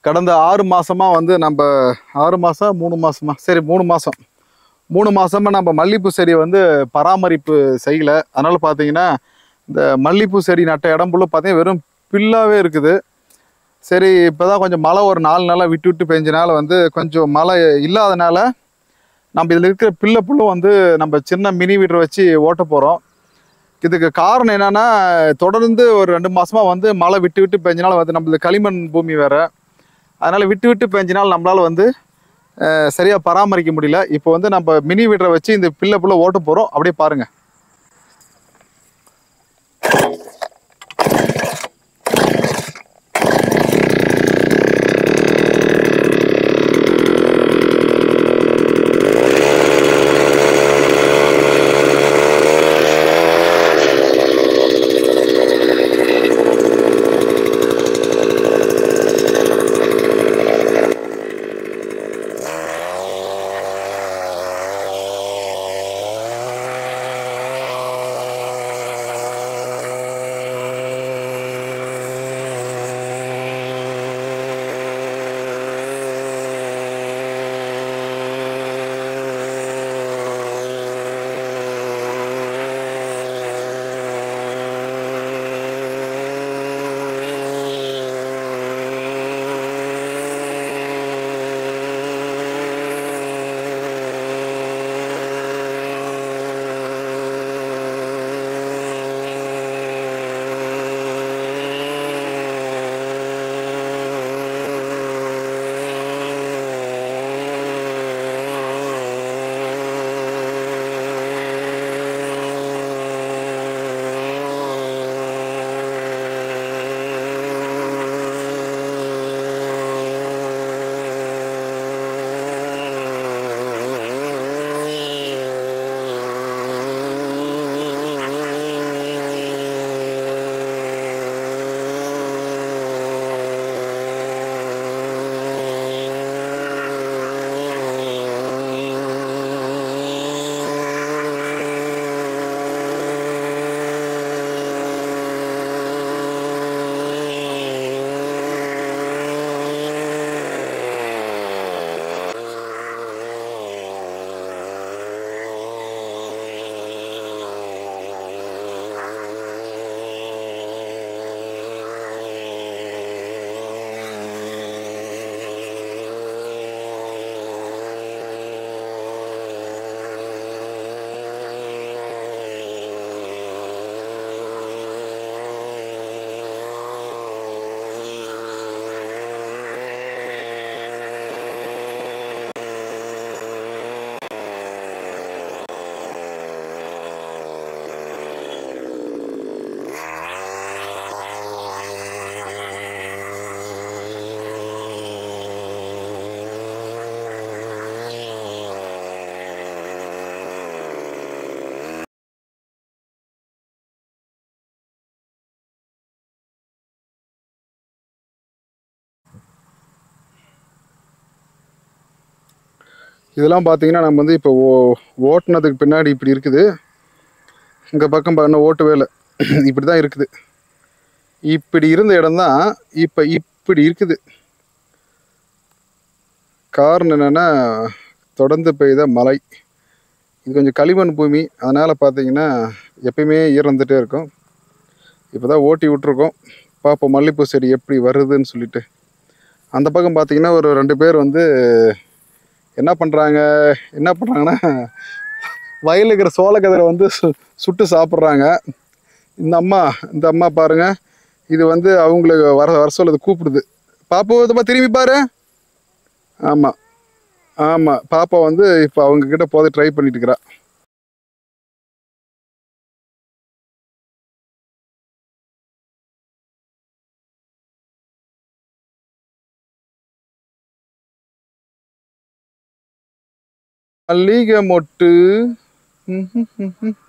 கடந்த ஆறு மாசமா வந்து நம்ம ஆறு மாசம் மூணு மாசமா சரி மூணு மாசம் மூணு மாசமா நம்ம மல்லிகைப்பூ செடியை வந்து பராமரிப்பு செய்யல அதனால பார்த்தீங்கன்னா இந்த மல்லிகைப்பூ செடி நட்ட இடம் ஃபுல்லாக பார்த்தீங்கன்னா வெறும் பில்லாவே இருக்குது சரி இப்போதான் கொஞ்சம் மழை ஒரு நாலு நாளாக விட்டு விட்டு பெஞ்சனால வந்து கொஞ்சம் மழை இல்லாதனால நம்ம இதில் இருக்கிற பிள்ளை புல்லும் வந்து நம்ம சின்ன மினி வீட்டரை வச்சு ஓட்ட போகிறோம் இதுக்கு காரணம் என்னன்னா தொடர்ந்து ஒரு ரெண்டு மாசமா வந்து மழை விட்டு விட்டு பெஞ்சனால வந்து நம்மளுக்கு களிமண் பூமி வேற அதனால விட்டு விட்டு பெஞ்சனால நம்மளால வந்து அஹ், சரியா பராமரிக்க முடியல இப்போ வந்து நம்ம மினி வீட்டரை வச்சு இந்த பிள்ளை புல்ல ஓட்ட போறோம் அப்படியே பாருங்க இதெல்லாம் பார்த்தீங்கன்னா நம்ம வந்து இப்போ ஓ ஓட்டுனதுக்கு பின்னாடி இப்படி இருக்குது இந்த பக்கம் பண்ண ஓட்டு வேலை இப்படி தான் இருக்குது இப்படி இருந்த இடம் தான் இப்போ இப்படி இருக்குது காரணம் என்னென்னா தொடர்ந்து பெய்த மழை இது கொஞ்சம் களிமண் பூமி அதனால் பார்த்தீங்கன்னா எப்பயுமே ஈரம் இருந்துகிட்டே இருக்கும் இப்போ தான் ஓட்டி விட்ருக்கோம் பார்ப்போம் மல்லிகைப்பூ செடி எப்படி வருதுன்னு சொல்லிட்டு அந்த பக்கம் பார்த்தீங்கன்னா ஒரு ரெண்டு பேர் வந்து என்ன பண்ணுறாங்க என்ன பண்ணுறாங்கன்னா வயலில் இருக்கிற சோளக்கதிரை வந்து சு சுட்டு சாப்பிட்றாங்க இந்த அம்மா இந்த அம்மா பாருங்க இது வந்து அவங்களுக்கு வர வர சொல்லுது கூப்பிடுது பாப்பா இதுப்பா திரும்பி பாரு ஆமாம் ஆமாம் பாப்பா வந்து இப்போ அவங்க கிட்ட போதை ட்ரை பண்ணிட்டு இருக்கிறா மல்லிகை மொட்டு ம்ஹும் ம்ஹும்.